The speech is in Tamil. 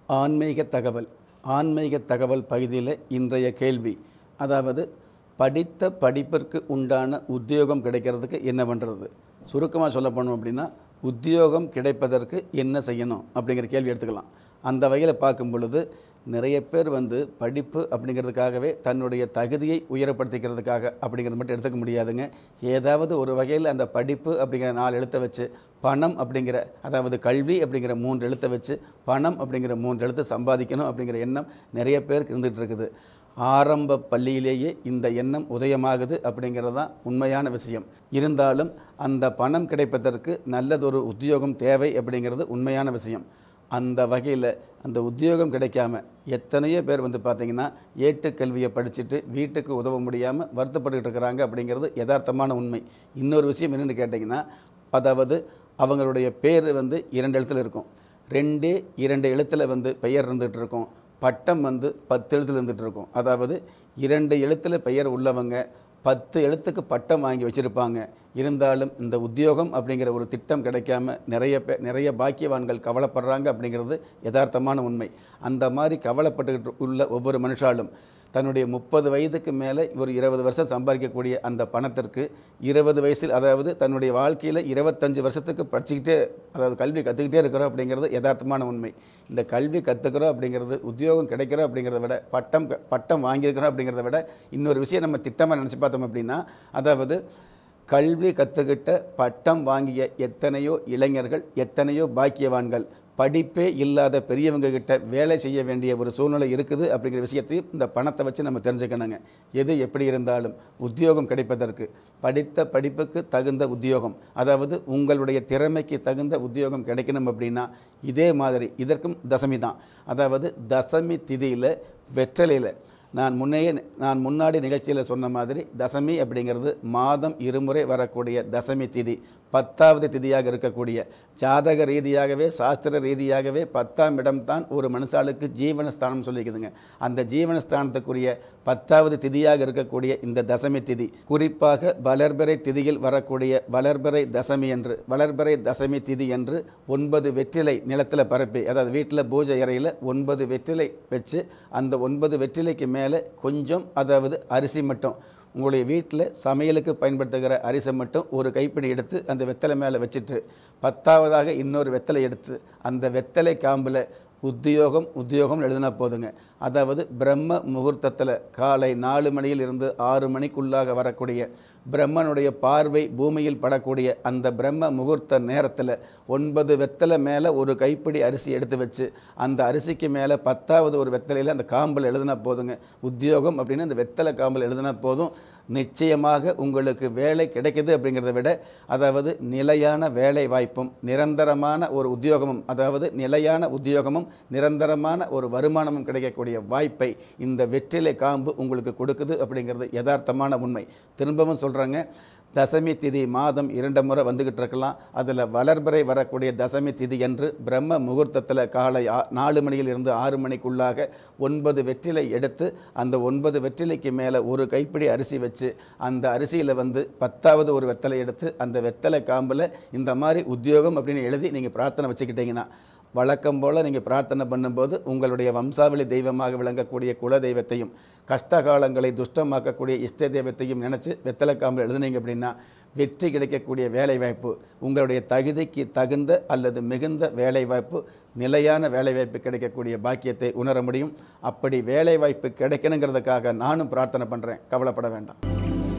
ஆன்மீக தகவல் ஆன்மீக தகவல் பகுதியில் இன்றைய கேள்வி அதாவது படித்த படிப்பிற்கு உண்டான உத்தியோகம் கிடைக்கிறதுக்கு என்ன பண்ணுறது சுருக்கமாக சொல்ல போனோம் அப்படின்னா உத்தியோகம் கிடைப்பதற்கு என்ன செய்யணும் அப்படிங்கிற கேள்வி எடுத்துக்கலாம் அந்த வகையில் பார்க்கும் பொழுது நிறைய பேர் வந்து படிப்பு அப்படிங்கிறதுக்காகவே தன்னுடைய தகுதியை உயரப்படுத்திக்கிறதுக்காக அப்படிங்கிறது மட்டும் எடுத்துக்க முடியாதுங்க ஏதாவது ஒரு வகையில் அந்த படிப்பு அப்படிங்கிற நாலு எழுத்தை வச்சு பணம் அப்படிங்கிற அதாவது கல்வி அப்படிங்கிற மூன்று எழுத்தை வச்சு பணம் அப்படிங்கிற மூன்று எழுத்தை சம்பாதிக்கணும் அப்படிங்கிற எண்ணம் நிறைய பேருக்கு இருந்துகிட்டு இருக்குது ஆரம்ப பள்ளியிலேயே இந்த எண்ணம் உதயமாகுது அப்படிங்கிறது தான் உண்மையான விஷயம் இருந்தாலும் அந்த பணம் கிடைப்பதற்கு நல்லதொரு உத்தியோகம் தேவை அப்படிங்கிறது உண்மையான விஷயம் அந்த வகையில் அந்த உத்தியோகம் கிடைக்காம எத்தனையோ பேர் வந்து பார்த்திங்கன்னா ஏட்டுக்கல்வியை படிச்சுட்டு வீட்டுக்கு உதவ முடியாமல் வருத்தப்பட்டுக்கிட்டு இருக்கிறாங்க அப்படிங்கிறது யதார்த்தமான உண்மை இன்னொரு விஷயம் என்னென்னு கேட்டிங்கன்னா அதாவது அவங்களுடைய பேர் வந்து இரண்டு எழுத்தில் இருக்கும் ரெண்டே இரண்டு எழுத்தில் வந்து பெயர் இருந்துகிட்டு இருக்கும் பட்டம் வந்து பத்து எழுத்துல இருந்துகிட்டு இருக்கும் அதாவது இரண்டு எழுத்தில் பெயர் உள்ளவங்க பத்து எழுத்துக்கு பட்டம் வாங்கி வச்சுருப்பாங்க இருந்தாலும் இந்த உத்தியோகம் அப்படிங்கிற ஒரு திட்டம் கிடைக்காம நிறைய பே நிறைய பாக்கியவான்கள் கவலைப்படுறாங்க அப்படிங்கிறது யதார்த்தமான உண்மை அந்த மாதிரி கவலைப்பட்டுக்கிட்டு உள்ள ஒவ்வொரு மனுஷாலும் தன்னுடைய முப்பது வயதுக்கு மேலே ஒரு இருபது வருஷம் சம்பாதிக்கக்கூடிய அந்த பணத்திற்கு இருபது வயசில் அதாவது தன்னுடைய வாழ்க்கையில் இருபத்தஞ்சு வருஷத்துக்கு படிச்சுக்கிட்டே அதாவது கல்வி கற்றுக்கிட்டே இருக்கிறோம் அப்படிங்கிறது யதார்த்தமான உண்மை இந்த கல்வி கற்றுக்கிறோம் அப்படிங்கிறது உத்தியோகம் கிடைக்கிறோம் அப்படிங்கிறத விட பட்டம் க- பட்டம் வாங்கியிருக்கிறோம் அப்படிங்கிறத விட இன்னொரு விஷயம் நம்ம திட்டமாக நினச்சி பார்த்தோம் அப்படின்னா அதாவது கல்வி கற்றுக்கிட்ட பட்டம் வாங்கிய எத்தனையோ இளைஞர்கள் எத்தனையோ பாக்கியவான்கள் படிப்பே இல்லாத பெரியவங்க கிட்ட வேலை செய்ய வேண்டிய ஒரு சூழ்நிலை இருக்குது அப்படிங்கிற விஷயத்தையும் இந்த பணத்தை வச்சு நம்ம தெரிஞ்சுக்கணுங்க எது எப்படி இருந்தாலும் உத்தியோகம் கிடைப்பதற்கு படித்த படிப்புக்கு தகுந்த உத்தியோகம் அதாவது உங்களுடைய திறமைக்கு தகுந்த உத்தியோகம் கிடைக்கணும் அப்படின்னா இதே மாதிரி இதற்கும் தசமி தான் அதாவது தசமி திதியில் வெற்றலையில் நான் முன்னையே நான் முன்னாடி நிகழ்ச்சியில் சொன்ன மாதிரி தசமி அப்படிங்கிறது மாதம் இருமுறை வரக்கூடிய தசமி திதி பத்தாவது திதியாக இருக்கக்கூடிய ஜாதக ரீதியாகவே சாஸ்திர ரீதியாகவே பத்தாம் இடம்தான் ஒரு மனுஷாளுக்கு ஜீவனஸ்தானம் சொல்லிக்குதுங்க அந்த ஜீவனஸ்தானத்துக்குரிய பத்தாவது திதியாக இருக்கக்கூடிய இந்த தசமி திதி குறிப்பாக வளர்பிறை திதியில் வரக்கூடிய வளர்பிறை தசமி என்று வளர்பிறை தசமி திதி என்று ஒன்பது வெற்றிலை நிலத்தில் பரப்பி அதாவது வீட்டில் பூஜை அறையில் ஒன்பது வெற்றிலை வச்சு அந்த ஒன்பது வெற்றிலைக்கு மேலே கொஞ்சம் அதாவது அரிசி மட்டும் உங்களுடைய வீட்டில் சமையலுக்கு பயன்படுத்துகிற அரிசி மட்டும் ஒரு கைப்பிடி எடுத்து அந்த வெத்தலை மேலே வச்சுட்டு பத்தாவதாக இன்னொரு வெத்தலை எடுத்து அந்த வெத்தலை காம்பில் உத்தியோகம் உத்தியோகம் எழுதினா போதுங்க அதாவது பிரம்ம முகூர்த்தத்தில் காலை நாலு மணியில் இருந்து ஆறு மணிக்குள்ளாக வரக்கூடிய பிரம்மனுடைய பார்வை பூமியில் படக்கூடிய அந்த பிரம்ம முகூர்த்த நேரத்தில் ஒன்பது வெத்தலை மேலே ஒரு கைப்பிடி அரிசி எடுத்து வச்சு அந்த அரிசிக்கு மேலே பத்தாவது ஒரு வெத்தலையில் அந்த காம்பில் எழுதினா போதுங்க உத்தியோகம் அப்படின்னு அந்த வெத்தலை காம்பில் எழுதினா போதும் நிச்சயமாக உங்களுக்கு வேலை கிடைக்குது அப்படிங்கிறத விட அதாவது நிலையான வேலை வாய்ப்பும் நிரந்தரமான ஒரு உத்தியோகமும் அதாவது நிலையான உத்தியோகமும் நிரந்தரமான ஒரு வருமானமும் கிடைக்கக்கூடிய வாய்ப்பை இந்த வெற்றிலை காம்பு உங்களுக்கு கொடுக்குது அப்படிங்கிறது யதார்த்தமான உண்மை திரும்பவும் சொல்கிறாங்க தசமி திதி மாதம் இரண்டு முறை வந்துக்கிட்டு இருக்கலாம் அதில் வளர்பிறை வரக்கூடிய தசமி திதி என்று பிரம்ம முகூர்த்தத்தில் காலை ஆ- நாலு மணியில் இருந்து ஆறு மணிக்குள்ளாக ஒன்பது வெற்றிலை எடுத்து அந்த ஒன்பது வெற்றிலைக்கு மேலே ஒரு கைப்பிடி அரிசி வச்சு அந்த அரிசியில் வந்து பத்தாவது ஒரு வெத்தலை எடுத்து அந்த வெத்தலை காம்பில் இந்த மாதிரி உத்தியோகம் அப்படின்னு எழுதி நீங்கள் பிரார்த்தனை வச்சுக்கிட்டீங்கன்னா வழக்கம் போல் நீங்கள் பிரார்த்தனை பண்ணும்போது உங்களுடைய வம்சாவளி தெய்வமாக விளங்கக்கூடிய குல தெய்வத்தையும் கஷ்டகாலங்களை துஷ்டமாக்கக்கூடிய இஷ்ட தெய்வத்தையும் நினச்சி வெத்தலைக்காம்பில் எழுதுனீங்க அப்படின்னா வெற்றி கிடைக்கக்கூடிய வேலைவாய்ப்பு உங்களுடைய தகுதிக்கு தகுந்த அல்லது மிகுந்த வேலைவாய்ப்பு நிலையான வேலைவாய்ப்பு கிடைக்கக்கூடிய பாக்கியத்தை உணர முடியும் அப்படி வேலைவாய்ப்பு கிடைக்கணுங்கிறதுக்காக நானும் பிரார்த்தனை பண்ணுறேன் கவலைப்பட வேண்டாம்